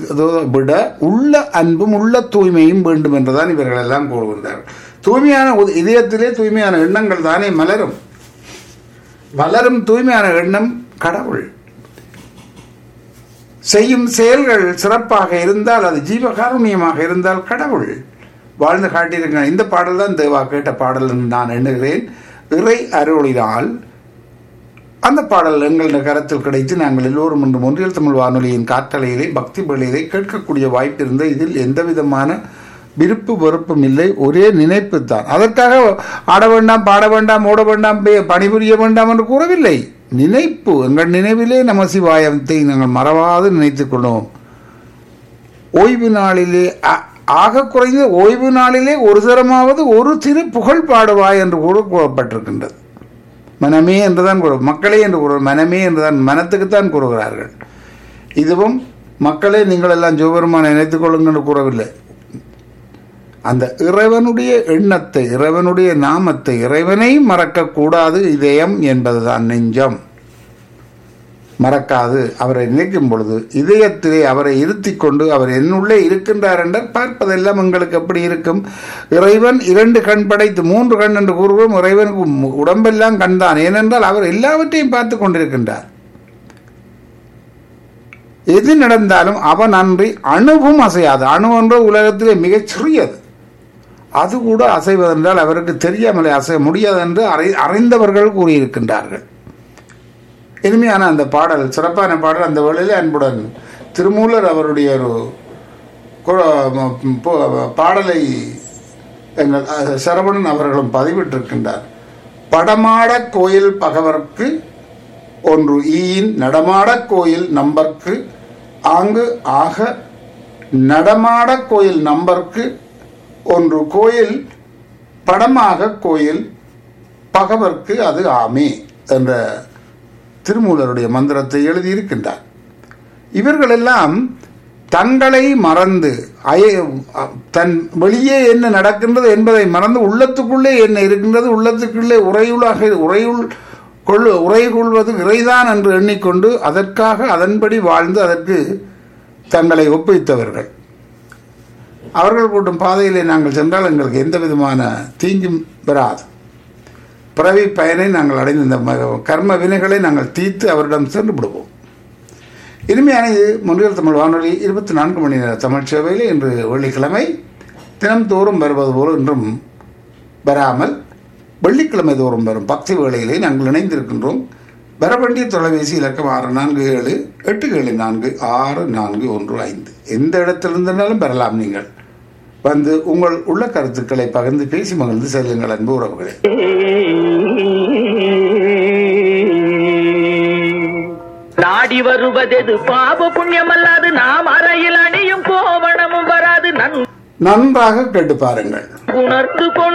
விட உள்ள அன்பும் உள்ள தூய்மையும் வேண்டும் என்றுதான் இவர்கள் எல்லாம் கூறுகின்றார்கள் தூய்மையான உத- இதயத்திலே தூய்மையான எண்ணங்கள் தானே மலரும் மலரும் தூய்மையான எண்ணம் கடவுள் செய்யும் செயல்கள் சிறப்பாக இருந்தால் அது ஜீவகாருண்யமாக இருந்தால் கடவுள் வாழ்ந்து காட்டியிருக்கிறார் இந்த பாடல் தான் தேவா கேட்ட பாடல் என்று நான் எண்ணுகிறேன் இறை அருளினால் அந்த பாடல் எங்களுடைய கரத்தில் கிடைத்து நாங்கள் எல்லோரும் இன்று ஒன்றியல் தமிழ் வானொலியின் காற்றலையிலே பக்தி வேளையிலே கேட்கக்கூடிய வாய்ப்பு இருந்த இதில் எந்த விதமான விருப்பு வெறுப்பும் இல்லை ஒரே நினைப்பு தான் அதற்காக ஆட வேண்டாம் பாட வேண்டாம் ஓட வேண்டாம் பே- பணிபுரிய வேண்டாம் என்று கூறவில்லை நினைப்பு எங்கள் நினைவிலே நம சிவாயத்தை நாங்கள் மறவாது நினைத்துக் கொள்வோம் ஓய்வு நாளிலே ஆ- ஆக குறைந்த ஓய்வு நாளிலே ஒரு தரமாவது ஒரு திரு புகழ் பாடுவாய் என்று கூட கூறப்பட்டிருக்கின்றது மனமே என்றுதான் கூறு மக்களே என்று கூறு மனமே என்றுதான் மனத்துக்குத்தான் கூறுகிறார்கள் இதுவும் மக்களே நீங்கள் எல்லாம் ஜோபெருமான நினைத்துக் கொள்ளுங்கள் என்று கூறவில்லை அந்த இறைவனுடைய எண்ணத்தை இறைவனுடைய நாமத்தை இறைவனை மறக்கக்கூடாது இதயம் என்பதுதான் நெஞ்சம் மறக்காது அவரை நினைக்கும் பொழுது இதயத்திலே அவரை இருத்திக் கொண்டு அவர் என்னுள்ளே இருக்கின்றார் என்றால் பார்ப்பதெல்லாம் உங்களுக்கு எப்படி இருக்கும் இறைவன் இரண்டு கண் படைத்து மூன்று கண் என்று கூறுவோம் இறைவனுக்கு மு- உடம்பெல்லாம் கண் தான் ஏனென்றால் அவர் எல்லாவற்றையும் பார்த்து கொண்டிருக்கின்றார் எது நடந்தாலும் அவன் அன்றி அணுவும் அசையாது அணு என்ற உலகத்திலே மிகச் சிறியது அது கூட அசைவதென்றால் அவருக்கு தெரியாமலே அசைய முடியாது என்று அறை அறிந்தவர்கள் கூறியிருக்கின்றார்கள் இனிமையான அந்த பாடல் சிறப்பான பாடல் அந்த வேளையிலே அன்புடன் திருமூலர் அவருடைய ஒரு கு- ம- பு- பாடலை எங்கள் அஹ், சரவணன் அவர்களும் பதிவிட்டிருக்கின்றார் படமாடக் கோயில் பகவர்க்கு ஒன்று ஈயின் நடமாடக் கோயில் நம்பர்க்கு ஆங்கு ஆக நடமாடக் கோயில் நம்பர்க்கு ஒன்று கோயில் படமாக கோயில் பகவர்க்கு அது ஆமே என்ற திருமூலருடைய மந்திரத்தை எழுதியிருக்கின்றார் இவர்களெல்லாம் தங்களை மறந்து அய- தன் வெளியே என்ன நடக்கின்றது என்பதை மறந்து உள்ளத்துக்குள்ளே என்ன இருக்கின்றது உள்ளத்துக்குள்ளே உரையுளாக உரையுள் கொள்ளு உரை கொள்வது இறைதான் என்று எண்ணிக்கொண்டு அதற்காக அதன்படி வாழ்ந்து அதற்கு தங்களை ஒப்புவித்தவர்கள் அவர்கள் கூட்டும் பாதையிலே நாங்கள் சென்றால் எங்களுக்கு எந்த விதமான தீங்கும் வராது பிறவி பயனை நாங்கள் அடைந்த இந்த ம- கர்ம வினைகளை நாங்கள் தீர்த்து அவரிடம் சென்று விடுவோம் இனிமையான இது முன்னில் தமிழ் வானொலி இருபத்தி நான்கு மணி நேர தமிழ் சேவையில் இன்று வெள்ளிக்கிழமை தினம்தோறும் வருவது போல் இன்றும் வராமல் வெள்ளிக்கிழமை தோறும் வரும் பக்தி வேளையிலே நாங்கள் இணைந்திருக்கின்றோம் வர வேண்டிய தொலைபேசி இலக்கம் ஆறு நான்கு ஏழு எட்டு ஏழு நான்கு ஆறு நான்கு ஒன்று ஐந்து எந்த இடத்திலிருந்தாலும் பெறலாம் நீங்கள் வந்து உங்கள் உள்ள கருத்துக்களை பகிர்ந்து பேசி மகிழ்ந்து செல்லுங்கள் அன்பு உறவுகளே நாடி வருவதெது பாப புண்ணியம் அல்லாது நாம் அறையில் அணியும் கோவணமும் வராது நன் நன்றாக கேட்டு பாருங்கள் உணர்ந்து கொண்டு